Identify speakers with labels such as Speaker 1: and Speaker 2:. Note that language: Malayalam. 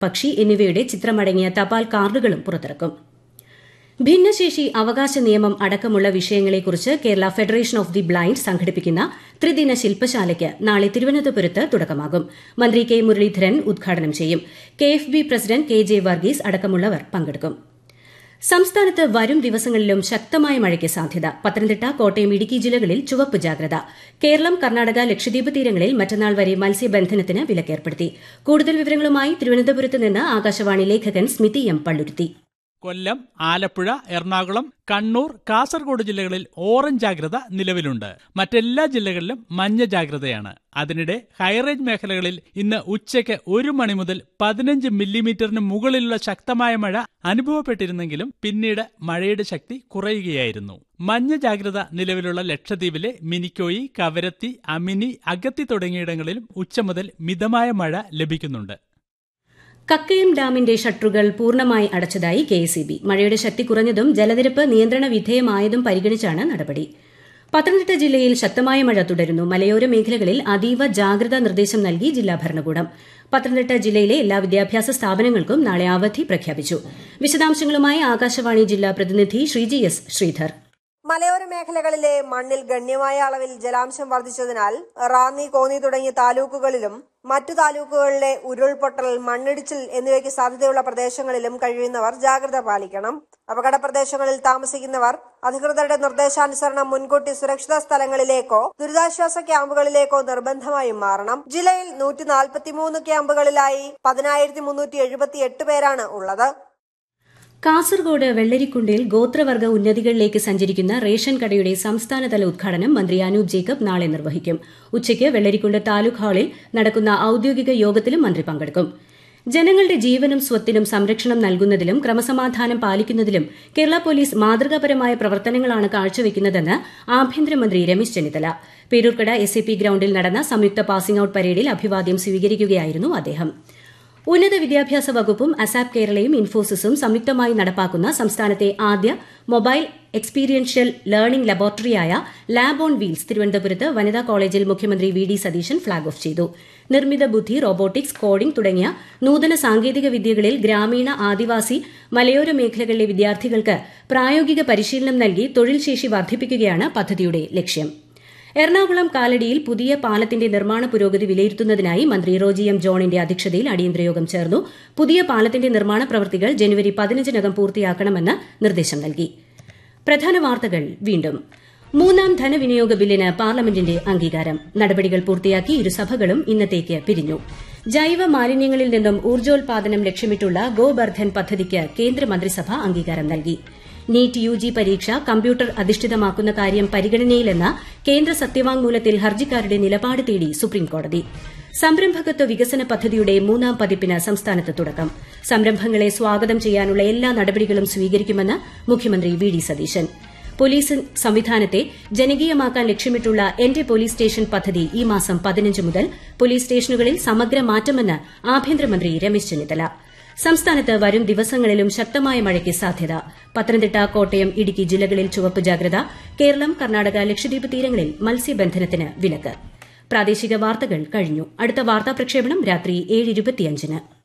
Speaker 1: പക്ഷി എന്നിവയുടെ ചിത്രമടങ്ങിയ തപാൽ കാർഡുകളും പുറത്തിറക്കും ഭിന്നശേഷി അവകാശ നിയമം അടക്കമുള്ള വിഷയങ്ങളെക്കുറിച്ച് Kerala federation of the blind സംഘടിപ്പിക്കുന്ന ത്രിദിന ശില്പശാലയ്ക്ക് നാളെ തിരുവനന്തപുരത്ത് തുടക്കമാകും മന്ത്രി കെ മുരളീധരൻ ഉദ്ഘാടനം ചെയ്യും K F B president K J Varghese അടക്കമുള്ളവർ പങ്കെടുക്കും സംസ്ഥാനത്ത് വരും ദിവസങ്ങളിലും ശക്തമായ മഴയ്ക്ക് സാധ്യത പത്തനംതിട്ട കോട്ടയം ഇടുക്കി ജില്ലകളിൽ ചുവപ്പ് ജാഗ്രത കേരളം കർണാടക ലക്ഷദ്വീപ് തീരങ്ങളിൽ മറ്റന്നാൾ വരെ മത്സ്യബന്ധനത്തിന് വിലക്കേർപ്പെടുത്തി കൂടുതൽ വിവരങ്ങളുമായി തിരുവനന്തപുരത്ത് നിന്ന് ആകാശവാണി ലേഖകൻ സ്മിതി എം പള്ളുരുത്തി
Speaker 2: കൊല്ലം ആലപ്പുഴ എറണാകുളം കണ്ണൂർ കാസർഗോഡ് ജില്ലകളിൽ ഓറഞ്ച് ജാഗ്രത നിലവിലുണ്ട് മറ്റെല്ലാ ജില്ലകളിലും മഞ്ഞ ജാഗ്രതയാണ് അതിനിടെ ഹൈറേഞ്ച് മേഖലകളിൽ ഇന്ന് ഉച്ചയ്ക്ക് ഒരു മണി മുതൽ പതിനഞ്ച് മില്ലിമീറ്ററിന് മുകളിലുള്ള ശക്തമായ മഴ അനുഭവപ്പെട്ടിരുന്നെങ്കിലും പിന്നീട് മഴയുടെ ശക്തി കുറയുകയായിരുന്നു മഞ്ഞ ജാഗ്രത നിലവിലുള്ള ലക്ഷദ്വീപിലെ മിനിക്കോയി കവരത്തി അമിനി അഗത്തി തുടങ്ങിയിടങ്ങളിലും ഉച്ച മുതൽ മിതമായ മഴ ലഭിക്കുന്നുണ്ട്
Speaker 1: കക്കയം ഡാമിന്റെ ഷട്ടറുകൾ പൂർണ്ണമായി അടച്ചതായി കെ എസ് മഴയുടെ ശക്തി കുറഞ്ഞതും ജലനിരപ്പ് നിയന്ത്രണ വിധേയമായതും പരിഗണിച്ചാണ് നടപടി പത്തനംതിട്ട ജില്ലയിൽ ശക്തമായ മഴ തുടരുന്നു മലയോര മേഖലകളിൽ അതീവ ജാഗ്രതാ നിർദ്ദേശം നൽകി ജില്ലാ ഭരണകൂടം പത്തനംതിട്ട ജില്ലയിലെ എല്ലാ വിദ്യാഭ്യാസ സ്ഥാപനങ്ങൾക്കും നാളെ അവധി പ്രഖ്യാപിച്ചു വിശദാംശങ്ങളുമായി ആകാശവാണി ജില്ലാ പ്രതിനിധി ശ്രീജി എസ് ശ്രീധർ
Speaker 3: മലയോര മേഖലകളിലെ മണ്ണിൽ ഗണ്യമായ അളവിൽ ജലാംശം വർദ്ധിച്ചതിനാൽ റാന്നി കോന്നി തുടങ്ങിയ താലൂക്കുകളിലും മറ്റു താലൂക്കുകളിലെ ഉരുൾപൊട്ടൽ മണ്ണിടിച്ചിൽ എന്നിവയ്ക്ക് സാധ്യതയുള്ള പ്രദേശങ്ങളിലും കഴിയുന്നവർ ജാഗ്രത പാലിക്കണം അപകട പ്രദേശങ്ങളിൽ താമസിക്കുന്നവർ അധികൃതരുടെ നിർദ്ദേശാനുസരണം മുൻകൂട്ടി സുരക്ഷിത സ്ഥലങ്ങളിലേക്കോ ദുരിതാശ്വാസ ക്യാമ്പുകളിലേക്കോ നിർബന്ധമായും മാറണം ജില്ലയിൽ നൂറ്റി നാൽപ്പത്തിമൂന്ന് ക്യാമ്പുകളിലായി പതിനായിരത്തി മുന്നൂറ്റി എഴുപത്തി എട്ട് പേരാണ് ഉള്ളത്
Speaker 1: കാസർഗോഡ് വെള്ളരിക്കുണ്ടിൽ ഗോത്രവർഗ ഉന്നതികളിലേക്ക് സഞ്ചരിക്കുന്ന റേഷൻ കടയുടെ സംസ്ഥാനതല ഉദ്ഘാടനം മന്ത്രി അനൂപ് ജേക്കബ് നാളെ നിർവഹിക്കും ഉച്ചയ്ക്ക് വെള്ളരിക്കുണ്ട് താലൂക്ക് ഹാളിൽ നടക്കുന്ന ഔദ്യോഗിക യോഗത്തിലും മന്ത്രി പങ്കെടുക്കും ജനങ്ങളുടെ ജീവനും സ്വത്തിനും സംരക്ഷണം നൽകുന്നതിലും ക്രമസമാധാനം പാലിക്കുന്നതിലും കേരള പോലീസ് മാതൃകാപരമായ പ്രവർത്തനങ്ങളാണ് കാഴ്ചവെക്കുന്നതെന്ന് ആഭ്യന്തരമന്ത്രി Ramesh Chennithala Peroorkada S A P ഗ്രൌണ്ടിൽ നടന്ന സംയുക്ത പാസിംഗ് ഔട്ട് പരേഡിൽ അഭിവാദ്യം സ്വീകരിക്കുകയായിരുന്നു അദ്ദേഹം ഉന്നത വിദ്യാഭ്യാസ വകുപ്പും അസാപ് കേരളയും ഇൻഫോസിസും സംയുക്തമായി നടപ്പാക്കുന്ന സംസ്ഥാനത്തെ ആദ്യ മൊബൈൽ എക്സ്പീരിയൻഷ്യൽ ലേണിംഗ് ലബോറട്ടറിയായ ലാബ് ഓൺ വീൽസ് തിരുവനന്തപുരത്ത് വനിതാ കോളേജിൽ മുഖ്യമന്ത്രി V D Satheesan flag off ചെയ്തു നിർമ്മിത ബുദ്ധി റോബോട്ടിക്സ് കോഡിംഗ് തുടങ്ങിയ നൂതന സാങ്കേതിക വിദ്യകളിൽ ഗ്രാമീണ ആദിവാസി മലയോര മേഖലകളിലെ വിദ്യാർത്ഥികൾക്ക് പ്രായോഗിക പരിശീലനം നൽകി തൊഴിൽ ശേഷി വർദ്ധിപ്പിക്കുകയാണ് പദ്ധതിയുടെ ലക്ഷ്യം എറണാകുളം കാലടിയിൽ പുതിയ പാലത്തിന്റെ നിർമ്മാണ പുരോഗതി വിലയിരുത്തുന്നതിനായി മന്ത്രി റോജി എം ജോണിന്റെ അധ്യക്ഷതയിൽ അടിയന്തര യോഗം ചേർന്നു പുതിയ പാലത്തിന്റെ നിർമ്മാണ പ്രവൃത്തികൾ ജനുവരി പതിനഞ്ചിനകം പൂർത്തിയാക്കണമെന്ന് നിർദ്ദേശം നൽകി പ്രധാന വാർത്തകൾ വീണ്ടും മൂന്നാം ധനവിനിയോഗ ബില്ലിന് പാർലമെന്റിന്റെ അംഗീകാരം നടപടികൾ പൂർത്തിയാക്കി ഇരുസഭകളും ഇന്നത്തേക്ക് പിരിഞ്ഞു ജൈവ മാലിന്യങ്ങളിൽ നിന്നും ഊർജ്ജോൽപാദനം ലക്ഷ്യമിട്ടുള്ള ഗോബർധൻ പദ്ധതിക്ക് കേന്ദ്രമന്ത്രിസഭ അംഗീകാരം നൽകി നീറ്റ് യു ജി പരീക്ഷ കമ്പ്യൂട്ടർ അധിഷ്ഠിതമാക്കുന്ന കാര്യം പരിഗണനയിലെന്ന കേന്ദ്ര സത്യവാങ്മൂലത്തിൽ ഹർജിക്കാരുടെ നിലപാട് തേടി സുപ്രീംകോടതി സംരംഭകത്വ വികസന പദ്ധതിയുടെ മൂന്നാം പതിപ്പിന് സംസ്ഥാനത്ത് തുടക്കം സംരംഭങ്ങളെ സ്വാഗതം ചെയ്യാനുള്ള എല്ലാ നടപടികളും സ്വീകരിക്കുമെന്ന് മുഖ്യമന്ത്രി വി ഡി സതീശൻ പോലീസ് സംവിധാനത്തെ ജനകീയമാക്കാൻ ലക്ഷ്യമിട്ടുള്ള എന്റെ പോലീസ് സ്റ്റേഷൻ പദ്ധതി ഈ മാസം പതിനഞ്ച് മുതൽ പോലീസ് സ്റ്റേഷനുകളിൽ സമഗ്ര മാറ്റമെന്ന് ആഭ്യന്തരമന്ത്രി രമേശ് ചെന്നിത്തല സംസ്ഥാനത്ത് വരും ദിവസങ്ങളിലും ശക്തമായ മഴയ്ക്ക് സാധ്യത പത്തനംതിട്ട കോട്ടയം ഇടുക്കി ജില്ലകളിൽ ചുവപ്പ് ജാഗ്രത കേരളം കർണാടക ലക്ഷദ്വീപ് തീരങ്ങളിൽ മത്സ്യബന്ധനത്തിന് വിലക്ക് പ്രാദേശിക വാർത്തകൾ കഴിഞ്ഞു അടുത്ത വാർത്താ പ്രക്ഷേപണം രാത്രി ഏഴ് ഇരുപത്തിയഞ്ചിന്